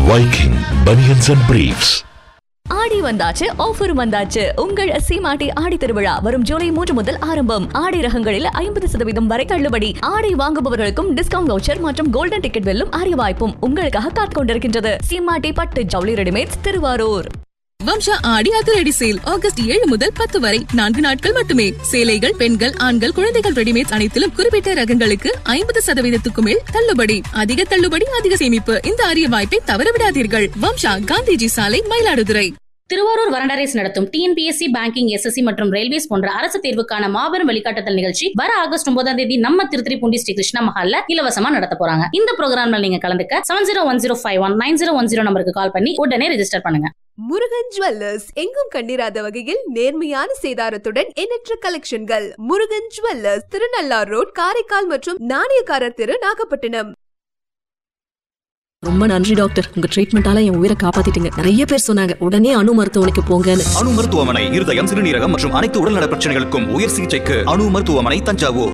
Viking Bunions and Briefs. ஆடி வந்தாச்சு offer வந்தாச்சு உங்கள் சீமாட்டி ஆடி திருவிழா வரும் ஜூலை மூன்று முதல் ஆரம்பம் ஆடை ரகங்களில் ஐம்பது சதவீதம் வரை தள்ளுபடி ஆடை வாங்குபவர்களுக்கும் டிஸ்கவுண்ட் வவுச்சர் மற்றும் கோல்டன் டிக்கெட் வெல்லும் அரிய வாய்ப்பும் உங்களுக்காக காத்துக் கொண்டிருக்கின்றது சீமாட்டி பட்டு ஜவுளி ரெடிமேட்ஸ் திருவாரூர் வம்சா ஆடி அதிரடி சேல் ஆகஸ்ட் ஏழு முதல் பத்து வரை நான்கு நாட்கள் மட்டுமே சேலைகள் பெண்கள் ஆண்கள் குழந்தைகள் ரெடிமேட் அனைத்திலும் குறிப்பிட்ட ரகங்களுக்கு ஐம்பது சதவீதத்துக்கு மேல் தள்ளுபடி அதிக தள்ளுபடி அதிக சேமிப்பு இந்த அரிய வாய்ப்பை தவறவிடாதீர்கள் வம்சா காந்திஜி சாலை மயிலாடுதுறை திருவாரூர் வரண்டரேஸ் நடத்தும் டிஎன்பிஎஸ்சி பேங்கிங் எஸ்எஸ்சி மற்றும் ரயில்வேஸ் போன்ற அரசு தேர்வுக்கான மாபெரும் வழிகாட்டுதல் நிகழ்ச்சி வர ஆகஸ்ட் ஒன்பதாம் தேதி நம்ம திருத்திரிப்பூண்டி ஸ்ரீ கிருஷ்ணா மஹால்ல இலவசமா நடத்த போறாங்க இந்த ப்ரோக்ராம்ல நீங்க கலந்துக்க seven zero one zero five one nine zero one zero நம்பருக்கு கால் பண்ணி உடனே ரெஜிஸ்டர் பண்ணுங்க முருகன் ஜுவல்லர்ஸ் எங்கும் கண்டிராத வகையில் நேர்மையான சேதாரத்துடன் எண்ணற்ற கலெக்ஷன்கள் முருகன் ஜுவல்லர்ஸ் திருநள்ளார் ரோட் காரைக்கால் மற்றும் நாணயக்காரர் தெரு நாகப்பட்டினம் ரொம்ப நன்றி டாக்டர் உங்க ட்ரீட்மெண்டால என் உயிரை காப்பாத்திட்டீங்க நிறைய பேர் சொன்னாங்க உடனே அணு மருத்துவமனைக்கு போங்கன்னு அணு மருத்துவமனை இருதயம் சிறுநீரகம் மற்றும் அனைத்து உடல்நல பிரச்சனைகளுக்கும் உயர் சிகிச்சைக்கு அணு மருத்துவமனை தஞ்சாவூர்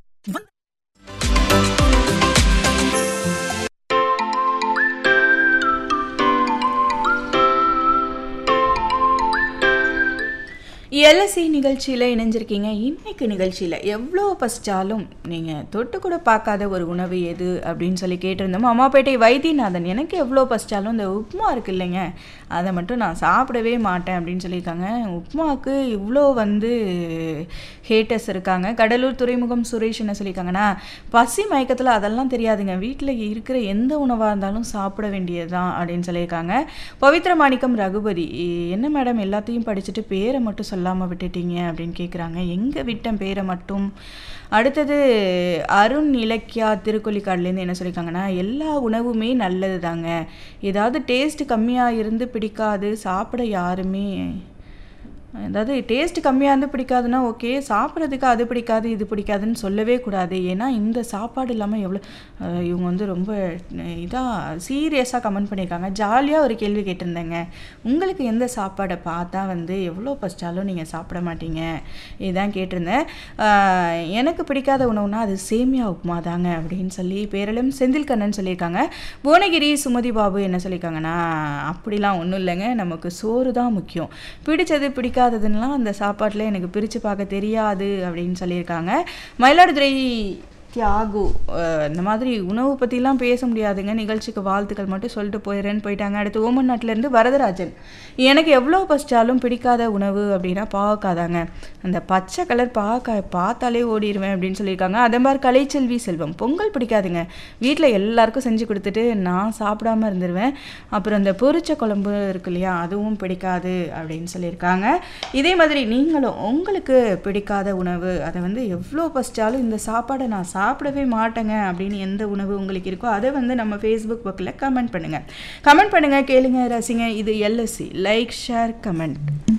எல்எஸ்சி நிகழ்ச்சியில் இணைஞ்சிருக்கீங்க இன்னைக்கு நிகழ்ச்சியில் எவ்வளோ பசிச்சாலும் நீங்கள் தொட்டு கூட பார்க்காத ஒரு உணவு எது அப்படின்னு சொல்லி கேட்டிருந்தோம் அம்மாப்பேட்டை வைத்தியநாதன் எனக்கு எவ்வளோ பசிச்சாலும் இந்த உப்புமா இருக்கு இல்லைங்க அதை மட்டும் நான் சாப்பிடவே மாட்டேன் அப்படின்னு சொல்லியிருக்காங்க உப்புமாவுக்கு இவ்வளோ வந்து ஹேட்டர்ஸ் இருக்காங்க கடலூர் துறைமுகம் சுரேஷ் என்ன சொல்லியிருக்காங்கன்னா பசி மயக்கத்தில் அதெல்லாம் தெரியாதுங்க வீட்டில் இருக்கிற எந்த உணவாக இருந்தாலும் சாப்பிட வேண்டியதுதான் அப்படின்னு சொல்லியிருக்காங்க பவித்ர மாணிக்கம் ரகுபதி என்ன மேடம் எல்லாத்தையும் படிச்சுட்டு பேரை மட்டும் சொல்லாமல் விட்டுட்டீங்க அப்படின்னு கேட்குறாங்க எங்கே விட்டேன் பேரை மட்டும் அடுத்தது அருண் இலக்கியா திருக்கொல்லிக்காடுலேருந்து என்ன சொல்லியிருக்காங்கன்னா எல்லா உணவுமே நல்லது தாங்க ஏதாவது டேஸ்ட் கம்மியாக இருந்து பிடிக்காது சாப்பிட யாருமே அதாவது டேஸ்ட் கம்மியாக இருந்து பிடிக்காதுன்னா ஓகே சாப்பிட்றதுக்கு அது பிடிக்காது இது பிடிக்காதுன்னு சொல்லவே கூடாது ஏன்னா இந்த சாப்பாடு இல்லாமல் எவ்வளோ அஹ், இவங்க வந்து ரொம்ப இதாக சீரியஸாக கமெண்ட் பண்ணியிருக்காங்க ஜாலியாக ஒரு கேள்வி கேட்டிருந்தேங்க உங்களுக்கு எந்த சாப்பாடை பார்த்தா வந்து எவ்வளோ பசிச்சாலும் நீங்கள் சாப்பிட மாட்டீங்க இதுதான் கேட்டிருந்தேன் அஹ், எனக்கு பிடிக்காத உணவுனா அது சேமியா உப்புமா தாங்க அப்படின்னு சொல்லி பேரலும் செந்தில் கண்ணன் சொல்லியிருக்காங்க புவனகிரி சுமதி பாபு என்ன சொல்லியிருக்காங்கன்னா அப்படிலாம் ஒன்றும் இல்லைங்க நமக்கு சோறு தான் முக்கியம் பிடிச்சது பிடிக்காததுன்னெலாம் அந்த சாப்பாட்டில் எனக்கு பிரித்து பார்க்க தெரியாது அப்படின்னு சொல்லியிருக்காங்க மயிலாடுதுறை தியாகு அஹ், இந்த மாதிரி உணவு பற்றிலாம் பேச முடியாதுங்க நிகழ்ச்சிக்கு வாழ்த்துக்கள் மட்டும் சொல்லிட்டு போயிடுறேன்னு போயிட்டாங்க அடுத்து ஓமன் நாட்டிலேருந்து வரதராஜன் எனக்கு எவ்வளோ பசிச்சாலும் பிடிக்காத உணவு அப்படின்னா பாவக்காய் தாங்க அந்த பச்சை கலர் பாவக்காய் பார்த்தாலே ஓடிடுவேன் அப்படின்னு சொல்லியிருக்காங்க அதே மாதிரி கலைச்செல்வி செல்வம் பொங்கல் பிடிக்காதுங்க வீட்டில் எல்லாருக்கும் செஞ்சு கொடுத்துட்டு நான் சாப்பிடாம இருந்துருவேன் அப்புறம் இந்த பொரிச்ச குழம்பு இருக்கு இல்லையா அதுவும் பிடிக்காது அப்படின்னு சொல்லியிருக்காங்க இதே மாதிரி நீங்களும் உங்களுக்கு பிடிக்காத உணவு அதை வந்து எவ்வளோ பசிச்சாலும் இந்த சாப்பாடை நான் சாப்பிடவே மாட்டேங்க அப்படின்னு எந்த உணவு உங்களுக்கு இருக்கோ அதை வந்து நம்ம ஃபேஸ்புக் பக்கில் கமெண்ட் பண்ணுங்கள் கமெண்ட் பண்ணுங்கள் கேளுங்க ரசிங்க இது எல்எஸ்சி லைக் ஷேர் கமெண்ட்